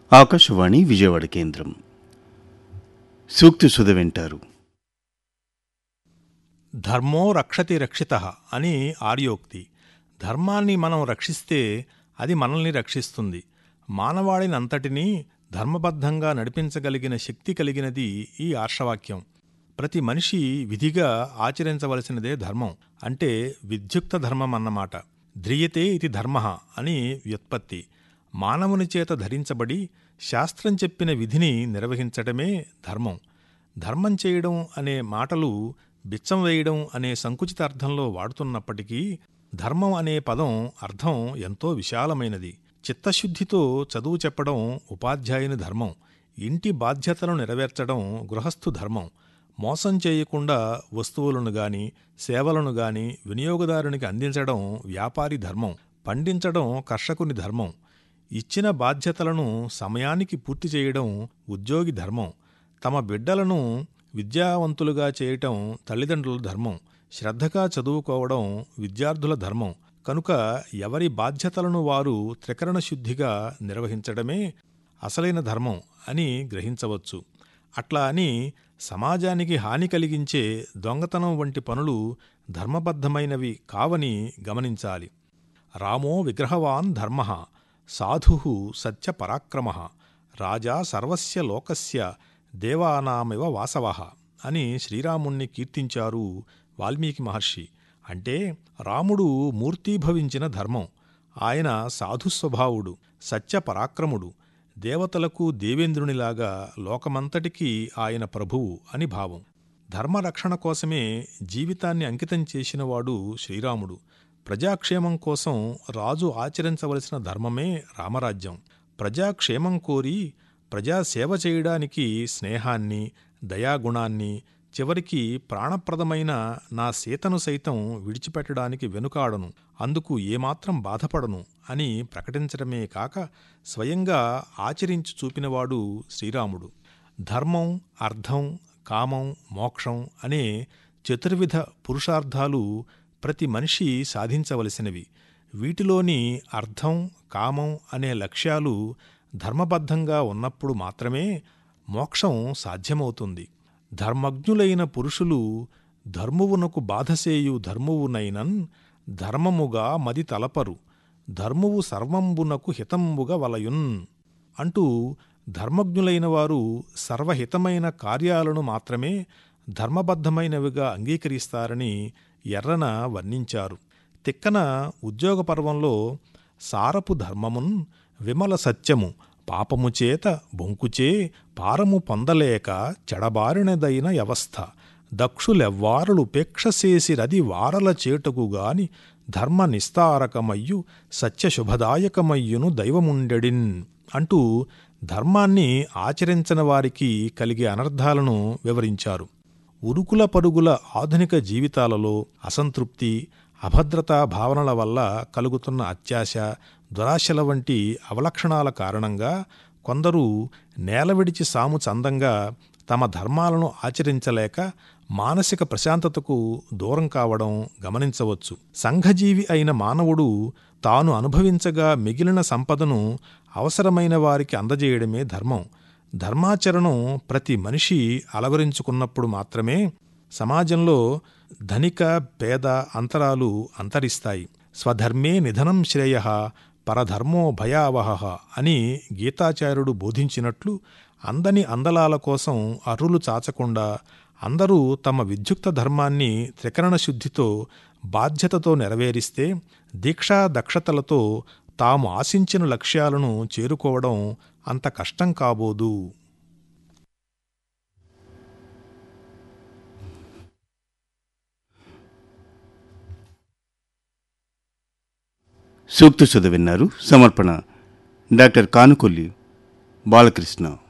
ఆకాశవాణి విజయవాడ కేంద్రం సూక్తి సుధ వింటారు ధర్మో రక్షతి రక్షిత అని ఆర్యోక్తి ధర్మాన్ని మనం రక్షిస్తే అది మనల్ని రక్షిస్తుంది మానవాళిని అంతటినీ ధర్మబద్ధంగా నడిపించగలిగిన శక్తి కలిగినది ఈ ఆర్షవాక్యం ప్రతి మనిషి విధిగా ఆచరించవలసినదే ధర్మం అంటే విద్యుక్త ధర్మం అన్నమాట ధ్రియతే ఇది ధర్మ అని వ్యుత్పత్తి మానవుని చేత ధరించబడి శాస్త్రం చెప్పిన విధిని నిర్వహించటమే ధర్మం ధర్మం చేయడం అనే మాటలు బిచ్చం వేయడం అనే సంకుచిత అర్థంలో వాడుతున్నప్పటికీ ధర్మం అనే పదం అర్థం ఎంతో విశాలమైనది చిత్తశుద్ధితో చదువు చెప్పడం ఉపాధ్యాయుని ధర్మం ఇంటి బాధ్యతలను నెరవేర్చడం గృహస్థు ధర్మం మోసం చేయకుండా వస్తువులను గాని సేవలను గాని వినియోగదారునికి అందించడం వ్యాపారి ధర్మం పండించడం కర్షకుని ధర్మం ఇచ్చిన బాధ్యతలను సమయానికి పూర్తి చేయడం ఉద్యోగి ధర్మం తమ బిడ్డలను విద్యావంతులుగా చేయటం తల్లిదండ్రుల ధర్మం శ్రద్ధగా చదువుకోవడం విద్యార్థుల ధర్మం కనుక ఎవరి బాధ్యతలను వారు త్రికరణ శుద్ధిగా నిర్వహించడమే అసలైన ధర్మం అని గ్రహించవచ్చు అట్లా అని సమాజానికి హాని కలిగించే దొంగతనం వంటి పనులు ధర్మబద్ధమైనవి కావని గమనించాలి రామో విగ్రహవాన్ ధర్మ సాధు సత్యపరాక్రమ రాజా సర్వస్య లోకస్య దేవానామివ వాసవ అని శ్రీరాముణ్ణి కీర్తించారు వాల్మీకి మహర్షి అంటే రాముడు మూర్తీభవించిన ధర్మం ఆయన సాధుస్వభావుడు సత్యపరాక్రముడు దేవతలకు దేవేంద్రునిలాగా లోకమంతటికీ ఆయన ప్రభువు అని భావం ధర్మరక్షణ కోసమే జీవితాన్ని అంకితం చేసినవాడు శ్రీరాముడు ప్రజాక్షేమం కోసం రాజు ఆచరించవలసిన ధర్మమే రామరాజ్యం ప్రజాక్షేమం కోరి ప్రజాసేవ చేయడానికి స్నేహాన్ని దయాగుణాన్ని చివరికి ప్రాణప్రదమైన నా సీతను సైతం విడిచిపెట్టడానికి వెనుకాడను అందుకు ఏమాత్రం బాధపడను అని ప్రకటించడమే కాక స్వయంగా ఆచరించి చూపినవాడు శ్రీరాముడు ధర్మం అర్థం కామం మోక్షం అనే చతుర్విధ పురుషార్థాలు ప్రతి మనిషి సాధించవలసినవి వీటిలోని అర్థం కామం అనే లక్ష్యాలు ధర్మబద్ధంగా ఉన్నప్పుడు మాత్రమే మోక్షం సాధ్యమవుతుంది ధర్మజ్ఞులైన పురుషులు ధర్మువునకు బాధసేయు ధర్మువునైనన్ ధర్మముగా మది తలపరు ధర్మువు సర్వంబునకు హితంబుగా వలయున్ అంటూ ధర్మజ్ఞులైన వారు సర్వహితమైన కార్యాలను మాత్రమే ధర్మబద్ధమైనవిగా అంగీకరిస్తారని ఎర్రన వర్ణించారు తిక్కన ఉద్యోగ పర్వంలో సారపు ధర్మమున్ విమల సత్యము పాపము చేత బొంకుచే పారము పొందలేక చెడబారినదైన వ్యవస్థ దక్షులెవ్వారలు పేక్షసేసిరది వారల చేటుకుగాని ధర్మ నిస్తారకమయ్యు సత్యశుభదాయకమయ్యును దైవముండెడిన్ అంటూ ధర్మాన్ని ఆచరించని వారికి కలిగే అనర్థాలను వివరించారు ఉరుకుల పరుగుల ఆధునిక జీవితాలలో అసంతృప్తి అభద్రతా భావనల వల్ల కలుగుతున్న అత్యాశ దురాశల వంటి అవలక్షణాల కారణంగా కొందరు నేల విడిచి సాము చందంగా తమ ధర్మాలను ఆచరించలేక మానసిక ప్రశాంతతకు దూరం కావడం గమనించవచ్చు సంఘజీవి అయిన మానవుడు తాను అనుభవించగా మిగిలిన సంపదను అవసరమైన వారికి అందజేయడమే ధర్మం ధర్మాచరణం ప్రతి మనిషి అలవరించుకున్నప్పుడు మాత్రమే సమాజంలో ధనిక పేద అంతరాలు అంతరిస్తాయి స్వధర్మే నిధనం శ్రేయ పరధర్మో భయావహ అని గీతాచార్యుడు బోధించినట్లు అందని అందలాల కోసం అర్రులు చాచకుండా అందరూ తమ విద్యుక్త ధర్మాన్ని త్రికరణ శుద్ధితో బాధ్యతతో నెరవేరిస్తే దీక్షా దక్షతలతో తాము ఆశించిన లక్ష్యాలను చేరుకోవడం అంత కష్టం కాబోదు సూక్తి సుధ విన్నారు సమర్పణ డాక్టర్ కానుకొల్లి బాలకృష్ణ